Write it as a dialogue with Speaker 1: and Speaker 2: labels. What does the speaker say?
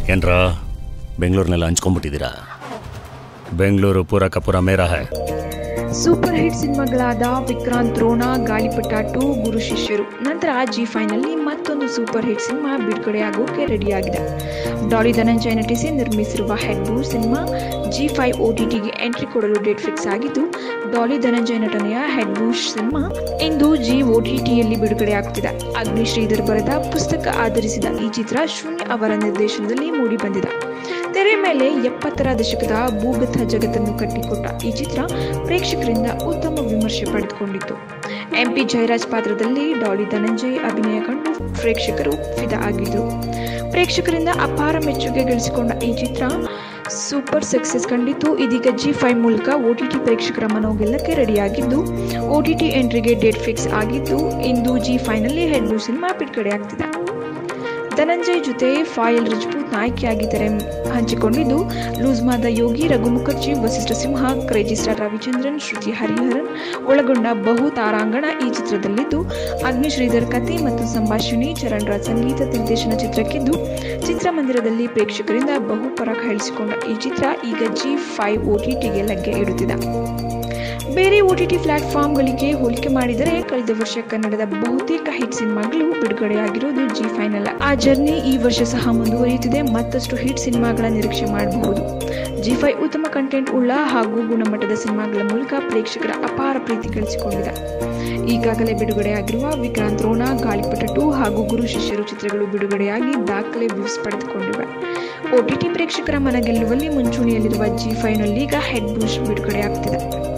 Speaker 1: ಏನ್ರ ಬೆಂಗಳೂರಿನೆಲ್ಲ ಹಂಚ್ಕೊಂಡ್ಬಿಟ್ಟಿದ್ದೀರಾ ಬೆಂಗಳೂರು ಪೂರ ಕಪೂರ ಮೇರಾ ಹೈ
Speaker 2: ಸೂಪರ್ ಹಿಟ್ ಸಿನಿಮಾಗಳಾದ ವಿಕ್ರಾಂತ್ ರೋಣ ಗಾಳಿಪಟ ಟು ಗುರು ಶಿಷ್ಯರು ನಂತರ ಜಿ ಫೈನಲ್ಲಿ ಮತ್ತೊಂದು ಸೂಪರ್ ಹಿಟ್ ಸಿನಿಮಾ ಬಿಡುಗಡೆಯಾಗೋಕೆ ರೆಡಿಯಾಗಿದೆ ಡಾಲಿ ಧನಂಜಯ ನಟಿಸಿ ನಿರ್ಮಿಸಿರುವ ಹೆಡ್ ಬೂರ್ ಸಿನಿಮಾ ಜಿ ಫೈವ್ ಒ ಟಿ ಟಿಗೆ ಎಂಟ್ರಿ ಕೊಡಲು ಡೇಟ್ ಫಿಕ್ಸ್ ಆಗಿದ್ದು ಡಾಲಿ ಧನಂಜಯ ನಟನೆಯ ಹೆಡ್ ಬೂಶ್ ಸಿನಿಮಾ ಇಂದು ಜಿ ಒ ಟಿ ಟಿಯಲ್ಲಿ ಬಿಡುಗಡೆಯಾಗುತ್ತಿದೆ ಅಗ್ನಿ ಶ್ರೀಧರ್ ಬರೆದ ಪುಸ್ತಕ ಆಧರಿಸಿದ ಈ ಚಿತ್ರ ಶೂನ್ಯ ಅವರ ನಿರ್ದೇಶನದಲ್ಲಿ ಮೂಡಿಬಂದಿದೆ ತೆರೆ ಮೇಲೆ ಎಪ್ಪತ್ತರ ದಶಕದ ಭೂಗತ ಜಗತ್ತನ್ನು ಕಟ್ಟಿಕೊಟ್ಟ ಈ ಚಿತ್ರ ಪ್ರೇಕ್ಷಕರಿಂದ ಉತ್ತಮ ವಿಮರ್ಶೆ ಪಡೆದುಕೊಂಡಿತ್ತು ಎಂಪಿ ಜಯರಾಜ್ ಪಾತ್ರದಲ್ಲಿ ಡಾಲಿ ಧನಂಜಯ್ ಅಭಿನಯ ಕಂಡು ಪ್ರೇಕ್ಷಕರು ಫಿದಾ ಆಗಿದ್ರು ಪ್ರೇಕ್ಷಕರಿಂದ ಅಪಾರ ಮೆಚ್ಚುಗೆ ಗಳಿಸಿಕೊಂಡ ಈ ಚಿತ್ರ ಸೂಪರ್ ಸಕ್ಸಸ್ ಕಂಡಿದ್ದು ಇದೀಗ ಜಿ ಫೈವ್ ಮೂಲಕ ಒ ಟಿ ಟಿ ಪ್ರೇಕ್ಷಕರ ಮನೋಗೆಲ್ಲಕ್ಕೆ ರೆಡಿಯಾಗಿದ್ದು ಒ ಟಿ ಟಿ ಎಂಟ್ರಿಗೆ ಡೇಟ್ ಫಿಕ್ಸ್ ಆಗಿದ್ದು ಇಂದು ಜಿ ಫೈನಲ್ಲಿ ಹೆಡ್ ಬೂ ಸಿನಿಮಾ ಬಿಡುಗಡೆಯಾಗ್ತಿದೆ ಧನಂಜಯ್ ಜೊತೆ ಫಾಯಲ್ ರಜಪೂತ್ ನಾಯಕಿಯಾಗಿ ತೆರೆ ಹಂಚಿಕೊಂಡಿದ್ದು ಲೂಸ್ಮಾದ ಯೋಗಿ ರಘು ಮುಖರ್ಜಿ ವಸಿಷ್ಠ ಸಿಂಹ ಕ್ರೇಜಿ ಸ್ಟಾರ್ ರವಿಚಂದ್ರನ್ ಶ್ರುತಿ ಹರಿಹರನ್ ಒಳಗೊಂಡ ಬಹು ತಾರಾಂಗಣ ಈ ಚಿತ್ರದಲ್ಲಿದ್ದು ಅಗ್ನಿ ಶ್ರೀಧರ್ ಕಥೆ ಮತ್ತು ಸಂಭಾಷಣೆ ಚರಣ್ ರಾಜ್ ಸಂಗೀತ ನಿರ್ದೇಶನ ಚಿತ್ರಕ್ಕಿದ್ದು ಚಿತ್ರಮಂದಿರದಲ್ಲಿ ಪ್ರೇಕ್ಷಕರಿಂದ ಬಹು ಪರಾಗ ಹೇಳಿಸಿಕೊಂಡ ಈ ಚಿತ್ರ ಈಗ ಜಿ ಫೈವ್ ಒ ಟಿ ಟಿಗೆ ಲಗ್ಗೆ ಇಡುತ್ತಿದೆ ಬೇರೆ ಒ ಟಿ ಟಿ ಪ್ಲಾಟ್ಫಾರ್ಮ್ಗಳಿಗೆ ಹೋಲಿಕೆ ಮಾಡಿದರೆ ಕಳೆದ ವರ್ಷ ಕನ್ನಡದ ಬಹುತೇಕ ಹಿಟ್ ಸಿನಿಮಾಗಳು ಬಿಡುಗಡೆಯಾಗಿರೋದು ಜಿ ಫೈನಲ್ ಆ ಜರ್ನಿ ಈ ವರ್ಷ ಸಹ ಮುಂದುವರಿಯುತ್ತಿದೆ ಮತ್ತಷ್ಟು ಹಿಟ್ ಸಿನಿಮಾಗಳ ನಿರೀಕ್ಷೆ ಮಾಡಬಹುದು ಜಿ ಫೈ ಉತ್ತಮ ಕಂಟೆಂಟ್ ಉಳ್ಳ ಹಾಗೂ ಗುಣಮಟ್ಟದ ಸಿನಿಮಾಗಳ ಮೂಲಕ ಪ್ರೇಕ್ಷಕರ ಅಪಾರ ಪ್ರೀತಿ ಗಳಿಸಿಕೊಂಡಿದೆ ಈಗಾಗಲೇ ಬಿಡುಗಡೆಯಾಗಿರುವ ವಿಕ್ರಾಂತ್ ರೋಣ ಗಾಳಿಪಟ ಟು ಹಾಗೂ ಗುರು ಶಿಷ್ಯರು ಚಿತ್ರಗಳು ಬಿಡುಗಡೆಯಾಗಿ ದಾಖಲೆ ವ್ಯೂಸ್ ಪಡೆದುಕೊಂಡಿವೆ ಒಟಿಟಿ ಪ್ರೇಕ್ಷಕರ ಮನಗೆಲ್ಲುವಲ್ಲಿ ಮುಂಚೂಣಿಯಲ್ಲಿರುವ ಜಿ ಫೈನಲ್ಲೀಗ ಹೆಡ್ ಬೂಸ್ಟ್ ಬಿಡುಗಡೆಯಾಗ್ತಿದೆ